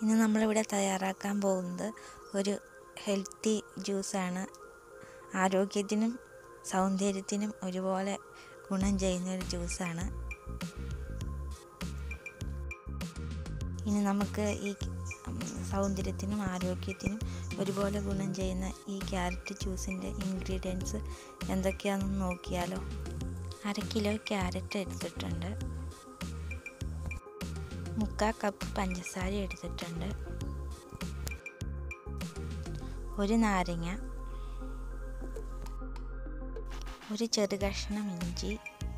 ഇന്ന് നമ്മളിവിടെ തയ്യാറാക്കാൻ പോകുന്നത് ഒരു ഹെൽത്തി ജ്യൂസാണ് ആരോഗ്യത്തിനും സൗന്ദര്യത്തിനും ഒരുപോലെ ഗുണം ചെയ്യുന്ന ഒരു ജ്യൂസാണ് ഇനി നമുക്ക് ഈ സൗന്ദര്യത്തിനും ആരോഗ്യത്തിനും ഒരുപോലെ ഗുണം ചെയ്യുന്ന ഈ ക്യാരറ്റ് ജ്യൂസിൻ്റെ ഇൻഗ്രീഡിയൻസ് എന്തൊക്കെയാണെന്ന് നോക്കിയാലോ അര കിലോ ക്യാരറ്റ് എടുത്തിട്ടുണ്ട് മുക്കാൽ കപ്പ് പഞ്ചസാര എടുത്തിട്ടുണ്ട് ഒരു നാരങ്ങ ഒരു ചെറു കഷ്ണം ഇഞ്ചി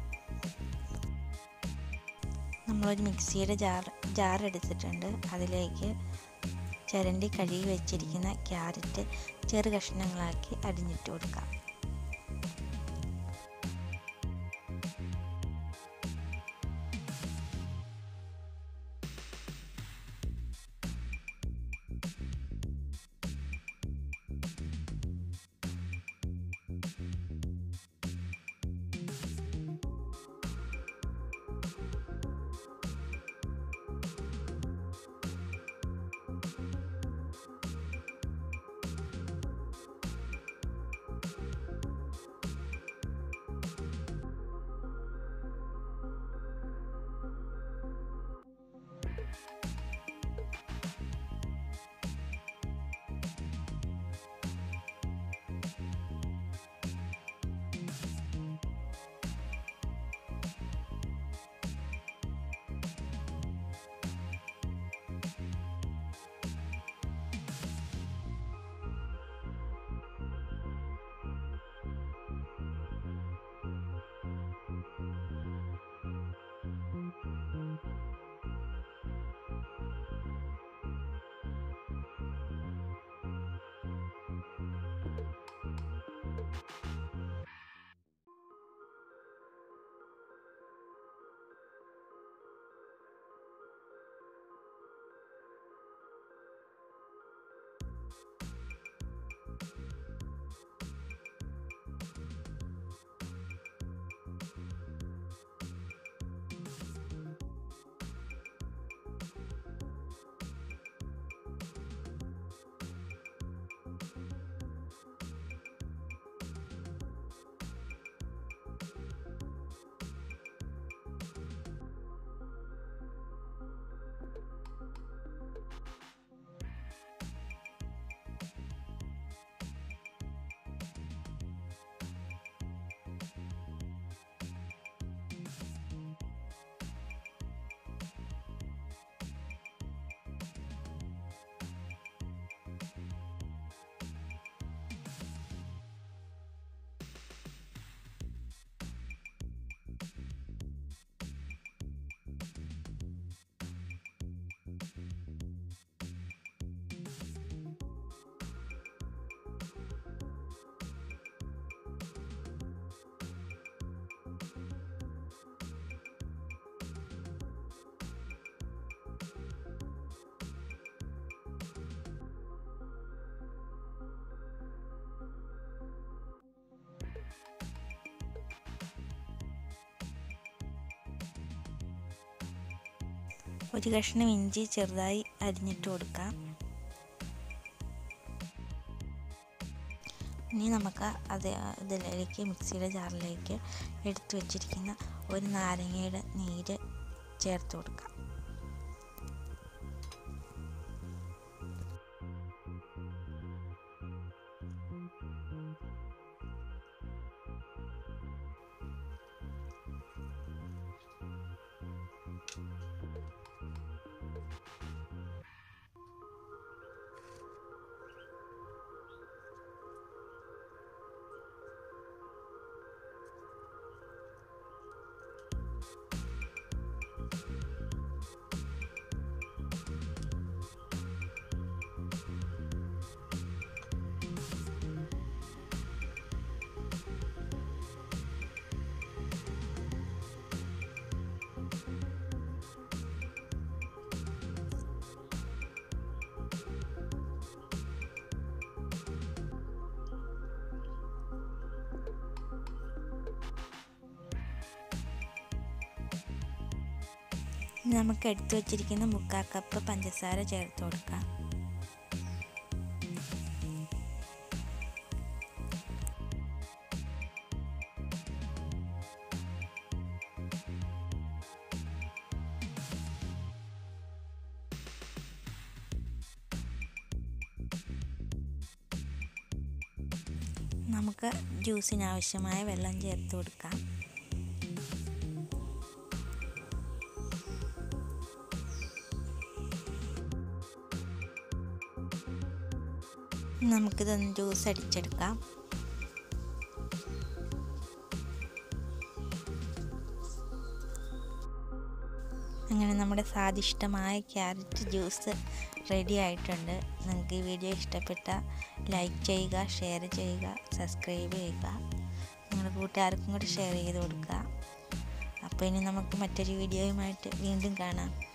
നമ്മളൊരു മിക്സിയുടെ ജാർ ജാർ എടുത്തിട്ടുണ്ട് അതിലേക്ക് ചിരണ്ടി കഴുകി വെച്ചിരിക്കുന്ന ക്യാരറ്റ് ചെറു കഷ്ണങ്ങളാക്കി അരിഞ്ഞിട്ട് കൊടുക്കാം ഒരു കഷ്ണം ഇഞ്ചി ചെറുതായി അരിഞ്ഞിട്ട് കൊടുക്കാം ഇനി നമുക്ക് അത് ഇതിലേക്ക് മിക്സിയുടെ ജാറിലേക്ക് എടുത്തു വച്ചിരിക്കുന്ന ഒരു നാരങ്ങയുടെ നീര് ചേർത്ത് കൊടുക്കാം ഇനി നമുക്ക് എടുത്തു വച്ചിരിക്കുന്ന മുക്കാൽ കപ്പ് പഞ്ചസാര ചേർത്ത് കൊടുക്കാം നമുക്ക് ജ്യൂസിന് ആവശ്യമായ വെള്ളം ചേർത്ത് കൊടുക്കാം നമുക്കിതൊന്ന് ജ്യൂസ് അടിച്ചെടുക്കാം അങ്ങനെ നമ്മുടെ സ്വാദിഷ്ടമായ ക്യാരറ്റ് ജ്യൂസ് റെഡി ആയിട്ടുണ്ട് നിങ്ങൾക്ക് ഈ വീഡിയോ ഇഷ്ടപ്പെട്ട ലൈക്ക് ചെയ്യുക ഷെയർ ചെയ്യുക സബ്സ്ക്രൈബ് ചെയ്യുക നിങ്ങളുടെ കൂട്ടുകാർക്കും കൂടി ഷെയർ ചെയ്ത് കൊടുക്കുക അപ്പോൾ ഇനി നമുക്ക് മറ്റൊരു വീഡിയോയുമായിട്ട് വീണ്ടും കാണാം